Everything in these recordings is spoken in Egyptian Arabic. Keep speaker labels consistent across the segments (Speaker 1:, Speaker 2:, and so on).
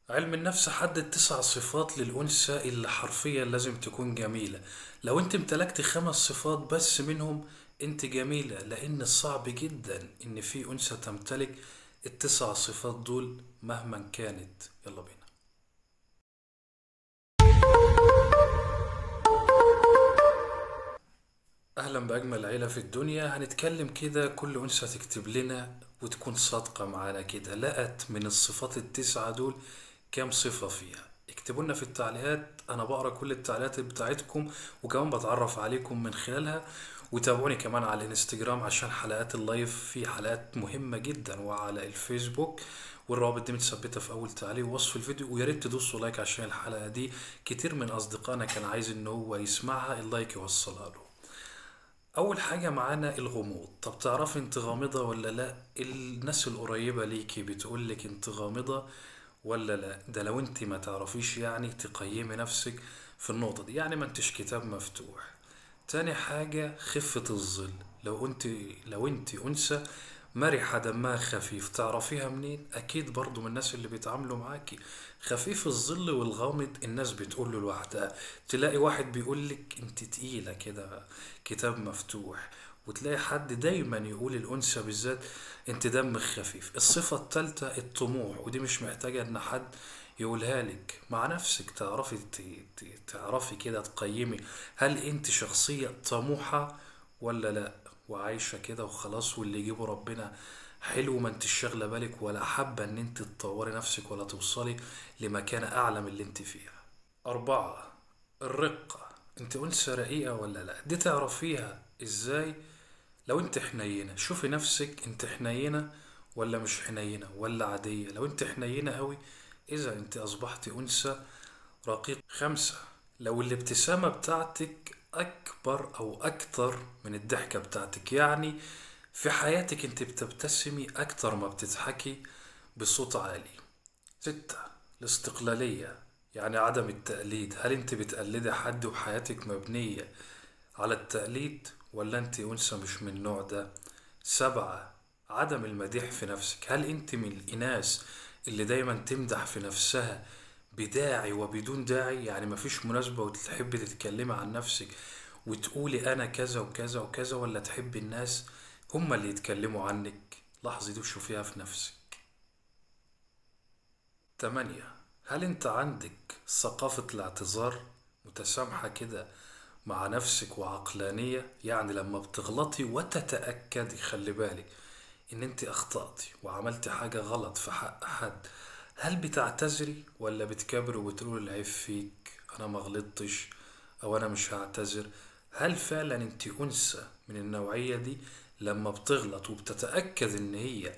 Speaker 1: علم النفس حدد تسع صفات للأنثى اللي حرفيا لازم تكون جميلة لو انت امتلكت خمس صفات بس منهم انت جميلة لأن صعب جدا ان في أنثى تمتلك التسع صفات دول مهما كانت يلا بينا أهلا بأجمل عيلة في الدنيا هنتكلم كده كل أنثى تكتب لنا وتكون صادقة معانا كده لقت من الصفات التسعة دول كام صفة فيها اكتبوا لنا في التعليقات أنا بقرأ كل التعليقات بتاعتكم وكمان بتعرف عليكم من خلالها وتابعوني كمان على الانستجرام عشان حلقات اللايف في حلقات مهمة جدا وعلى الفيسبوك والروابط دي متثبتة في أول تعليق ووصف الفيديو ويا ريت تدوسوا لايك عشان الحلقة دي كتير من أصدقائنا كان عايز إن هو يسمعها اللايك يوصلها له أول حاجة معانا الغموض طب تعرفي انت غامضة ولا لا الناس القريبة ليكي بتقولك انت غامضة ولا لا ده لو انت ما تعرفيش يعني تقيمي نفسك في النقطة دي يعني ما انتش كتاب مفتوح تاني حاجة خفة الظل لو انت لو انت أنثى مرحة دمها خفيف تعرفيها منين أكيد برضو من الناس اللي بيتعاملوا معاكي خفيف الظل والغامض الناس بتقول له لوحدها تلاقي واحد بيقولك انت تقيلة كده كتاب مفتوح وتلاقي حد دايما يقول الأنثى بالذات انت دمك خفيف الصفة التالتة الطموح ودي مش محتاجة ان حد يقولها لك مع نفسك تعرفي ت- ت- تعرفي كده تقيمي هل انت شخصية طموحة ولا لا وعايشة كده وخلاص واللي يجيبه ربنا حلو ما انت شاغلة بالك ولا حابة ان انت تطوري نفسك ولا توصلي لمكانة اعلى من اللي انت فيها أربعة الرقة انت أنثى رقيقة ولا لا دي تعرفيها ازاي لو انت حنينة شوفي نفسك انت حنينة ولا مش حنينة ولا عادية لو انت حنينة قوي اذا انت اصبحت انثى رقيق خمسة لو الابتسامة بتاعتك اكبر او اكتر من الضحكة بتاعتك يعني في حياتك انت بتبتسمي اكتر ما بتضحكي بصوت عالي ستة الاستقلالية يعني عدم التقليد هل انت بتقلدي حد وحياتك مبنية على التقليد ولا انت أنثى مش من النوع ده سبعة عدم المديح في نفسك هل انت من الإناث اللي دايما تمدح في نفسها بداعي وبدون داعي يعني مفيش مناسبة وتحبي تتكلمي عن نفسك وتقولي أنا كذا وكذا وكذا ولا تحبي الناس هما اللي يتكلموا عنك لحظة دي وشوفيها في نفسك تمانية هل انت عندك ثقافة الاعتذار متسامحة كده مع نفسك وعقلانية يعني لما بتغلطي وتتأكدي خلي بالك ان انت اخطأتي وعملتي حاجة غلط في حق حد هل بتعتذري ولا بتكبري وبتقولي العيب فيك انا ما غلطتش او انا مش هعتذر هل فعلا انت انثى من النوعية دي لما بتغلط وبتتأكد ان هي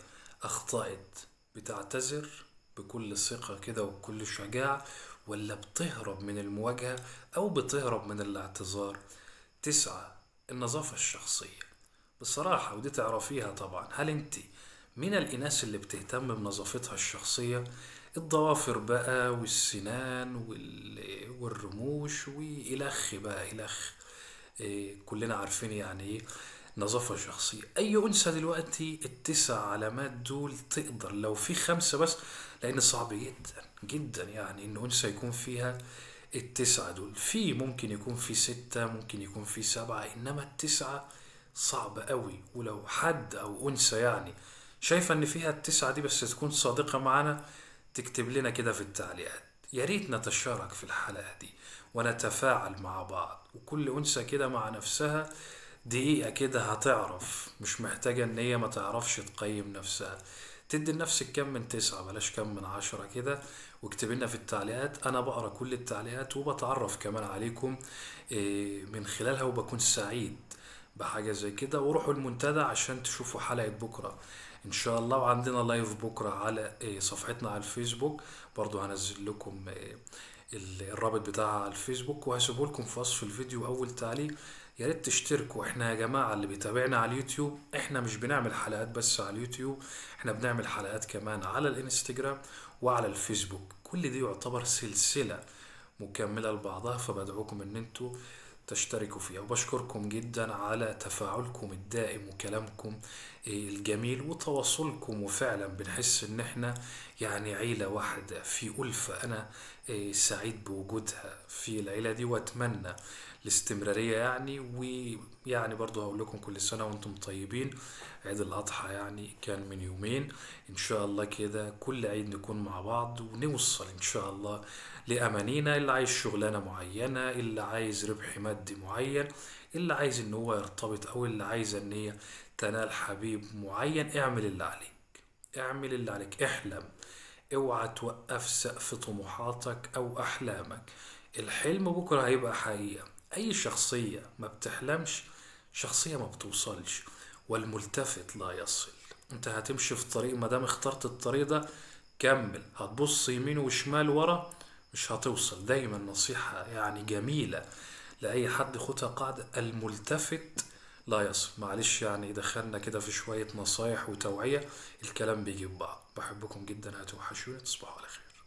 Speaker 1: اخطأت بتعتذر بكل ثقة كده وبكل شجاعة ولا بتهرب من المواجهة أو بتهرب من الاعتذار تسعة النظافة الشخصية بصراحة ودي تعرفيها طبعا هل انت من الإناث اللي بتهتم بنظافتها الشخصية الضوافر بقى والسنان وال... والرموش وإلخ بقى إلخ إيه كلنا عارفين يعني ايه نظافة شخصية أي أنثى دلوقتي التسع علامات دول تقدر لو في خمسة بس لأن صعب جدا جدا يعني إن أنثى يكون فيها التسعة دول في ممكن يكون في ستة ممكن يكون في سبعة إنما التسعة صعب قوي ولو حد أو أنثى يعني شايفة إن فيها التسعة دي بس تكون صادقة معانا تكتب لنا كده في التعليقات يا ريت نتشارك في الحلقة دي ونتفاعل مع بعض وكل أنثى كده مع نفسها دقيقة كده هتعرف مش محتاجة إن هي ما تعرفش تقيم نفسها تدي لنفسك كم من تسعة بلاش كم من عشرة كده واكتب لنا في التعليقات أنا بقرأ كل التعليقات وبتعرف كمان عليكم إيه، من خلالها وبكون سعيد بحاجة زي كده وروحوا المنتدى عشان تشوفوا حلقة بكرة إن شاء الله وعندنا لايف بكرة على إيه، صفحتنا على الفيسبوك برضو هنزل لكم إيه، ال- الرابط بتاعها على الفيسبوك وهسيبه لكم في وصف الفيديو أول تعليق يا ريت تشتركوا احنا يا جماعة اللي بيتابعنا على اليوتيوب احنا مش بنعمل حلقات بس على اليوتيوب احنا بنعمل حلقات كمان على الانستجرام وعلى الفيسبوك كل دي يعتبر سلسلة مكملة لبعضها فبدعوكم ان انتوا تشتركوا فيها وبشكركم جدا على تفاعلكم الدائم وكلامكم الجميل وتواصلكم وفعلا بنحس ان احنا يعني عيلة واحدة في ألفة أنا سعيد بوجودها في العيلة دي وأتمنى الاستمرارية يعني ويعني برضو هقول لكم كل سنة وانتم طيبين عيد الأضحى يعني كان من يومين إن شاء الله كده كل عيد نكون مع بعض ونوصل إن شاء الله لأمانينا اللي عايز شغلانة معينة اللي عايز ربح مادي معين اللي عايز إن هو يرتبط أو اللي عايزة إن هي تنال حبيب معين اعمل اللي عليك اعمل اللي عليك احلم اوعى توقف سقف طموحاتك او احلامك الحلم بكره هيبقى حقيقة اي شخصية ما بتحلمش شخصية ما بتوصلش والملتفت لا يصل انت هتمشي في طريق ما دام اخترت الطريق ده كمل هتبص يمين وشمال ورا مش هتوصل دايما نصيحة يعني جميلة لأي حد خدها قاعدة الملتفت لا يصل معلش يعني دخلنا كده في شوية نصايح وتوعية الكلام بيجي ببعض بحبكم جدا هتوحشوني تصبحوا على خير